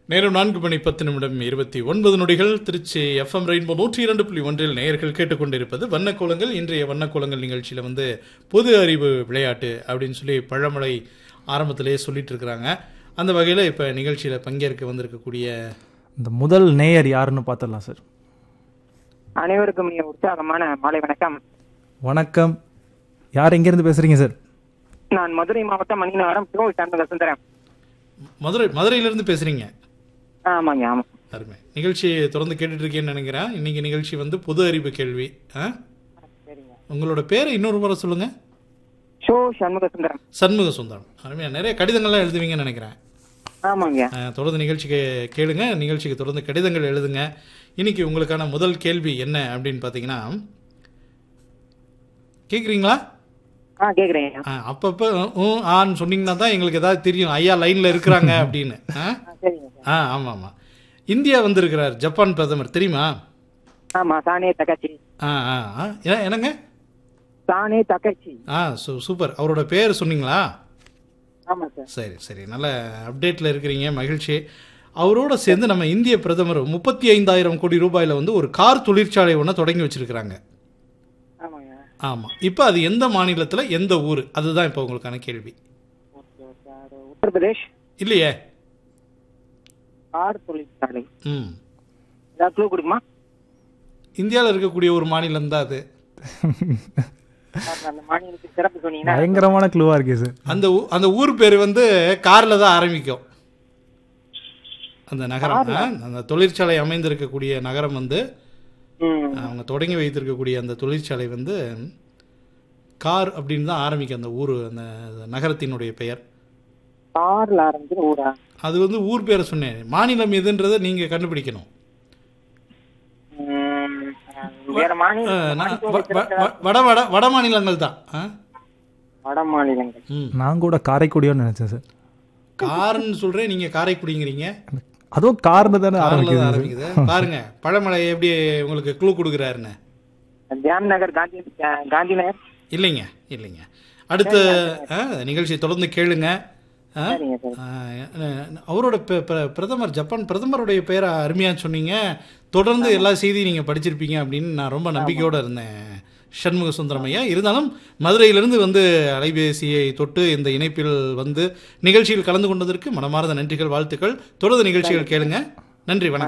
நேரம் நான்கு மணி பத்து நிமிடம் இருபத்தி ஒன்பது நொடிகள் திருச்சி எஃப்எம் ரெயின்போ நூற்றி இரண்டு புள்ளி ஒன்றில் நேயர்கள் கேட்டுக்கொண்டிருப்பது வண்ணக்கோலங்கள் இன்றைய வண்ணக்கோலங்கள் நிகழ்ச்சியில் வந்து பொது அறிவு விளையாட்டு அப்படின்னு சொல்லி பழமொழி ஆரம்பத்திலேயே சொல்லிட்டு இருக்கிறாங்க அந்த வகையில் இப்போ நிகழ்ச்சியில் பங்கேற்க வந்திருக்கக்கூடிய இந்த முதல் நேயர் யாருன்னு பார்த்துடலாம் சார் அனைவருக்கும் இனிய உற்சாகமான மாலை வணக்கம் வணக்கம் யார் எங்கேருந்து பேசுறீங்க சார் நான் மதுரை மாவட்டம் மணிநகரம் சிவ சண்முக சுந்தரம் மதுரை மதுரையிலேருந்து பேசுகிறீங்க ஆமாங்க ஆமா அருமை நிகழ்ச்சியை தொடர்ந்து கேட்டுட்டு இருக்கேன்னு நினைக்கிறேன் இன்னைக்கு நிகழ்ச்சி வந்து பொது அறிவு கேள்வி ஆ சரிங்க உங்களோட பேரை இன்னொரு முறை சொல்லுங்கள் ஷோ சண்முக சுந்தரம் சண்முக சுந்தரம் அருமையா நிறைய கடிதங்கள்லாம் எழுதுவீங்கன்னு நினைக்கிறேன் ஆமாங்க அஹ், தொடர்ந்து நிகழ்ச்சிக்கு கேளுங்க நிகழ்ச்சிக்கு தொடர்ந்து கடிதங்கள் எழுதுங்க இன்னைக்கு உங்களுக்கான முதல் கேள்வி என்ன அப்படின்னு பார்த்தீங்கன்னா கேட்குறீங்களா ஆ கேக்குறேன் அப்பப்போ ம் ஆன்னு சொன்னீங்கன்னா தான் எங்களுக்கு ஏதாவது தெரியும் ஐயா லைனில் இருக்கிறாங்க அப்படின்னு ஆ ஆ, சரிங்க சார் ஆ ஆமாம் ஆமாம் இந்தியா வந்திருக்கிறார் ஜப்பான் பிரதமர் தெரியுமா ஆமா தானே தகச்சி ஆ ஆ ஆ ஏ- என்னங்க தானே தகச்சி ஆ சூ சூப்பர் அவரோட பேர் சொன்னீங்களா ஆமா சார் சரி சரி நல்ல அப்டேட்டில் இருக்கிறீங்க மகிழ்ச்சி அவரோட சேர்ந்து நம்ம இந்திய பிரதமர் முப்பத்தி ஐந்தாயிரம் கோடி ரூபாயில் வந்து ஒரு கார் தொழிற்சாலை ஒன்று தொடங்கி வச்சிருக்கிறாங்க ஆமாங்க ஆமாம் இப்போ அது எந்த மாநிலத்தில் எந்த ஊர் அதுதான் இப்போ உங்களுக்கான கேள்வி ஓகே ஓகே அது உத்தரப்பிரதேஷ் இல்லையே கார் தொழிற்சாலை ம் ஏதாவது க்ளூ கொடுக்குமா இந்தியாவில் இருக்கக்கூடிய ஒரு மாநிலம் தான் அது சார், அந்த மாநிலத்துக்கு சிறப்பு சொன்னீங்கன்னா பயங்கரமான க்ளூவா இருக்கே சார் அந்த ஊ- அந்த ஊர் பேர் வந்து காரில் தான் ஆரம்பிக்கும் அந்த நகரம் ஆ, அந்த தொழிற்சாலை அமைந்திருக்கக்கூடிய நகரம் வந்து ம் அவங்க தொடங்கி வைத்திருக்கக்கூடிய அந்த தொழிற்சாலை வந்து கார் அப்படின்னு தான் ஆரம்பிக்கும் அந்த ஊர் அந்த நகரத்தினுடைய பெயர் கார்ல ஆரம்பிக்கிற ஊரா அது வந்து ஊர் பேரை சொன்னேன் மாநிலம் எதுன்றதை நீங்கள் கண்டுபிடிக்கணும் ம், வேற மாநில அஹ், நான் வ- வ- வ- வட வட வட மாநிலங்கள் தான் ஆ? வட மாநிலங்கள் ம் நான் கூட காரைக்குடியோன்னு நினைச்சேன் சார் காருன்னு சொல்கிறேன் நீங்கள் காரைக்குடிங்கிறீங்க அதுவும் கார்னு தானே காரில் ஆரம்பிக்குது தான் சார். ஆரம்பிக்குது பாருங்க பழமலை எப்படி உங்களுக்கு க்ளூ கொடுக்குறாருன்னு ஜாம் நகர் காந்தி காந்தி நகர் இல்லைங்க இல்லைங்க அடுத்த ஆ, நிகழ்ச்சியை தொடர்ந்து கேளுங்க ஆ? சரிங்க சார் ஆ, அஹ், அவரோட பெ- பெ- பிரதமர் ஜப்பான் பிரதமருடைய பேரை அருமையாக சொன்னீங்க தொடர்ந்து எல்லா செய்தியும் நீங்கள் படிச்சிருப்பீங்க அப்படின்னு நான் ரொம்ப நம்பிக்கையோடு இருந்தேன் சண்முக சுந்தரமையா இருந்தாலும் மதுரையிலிருந்து வந்து அலைபேசியை தொட்டு இந்த இணைப்பில் வந்து நிகழ்ச்சியில் கலந்து கொண்டதற்கு மனமார்ந்த நன்றிகள் வாழ்த்துக்கள் தொடர்ந்து நிகழ்ச்சிகள் கேளுங்க நன்றி வணக்கம்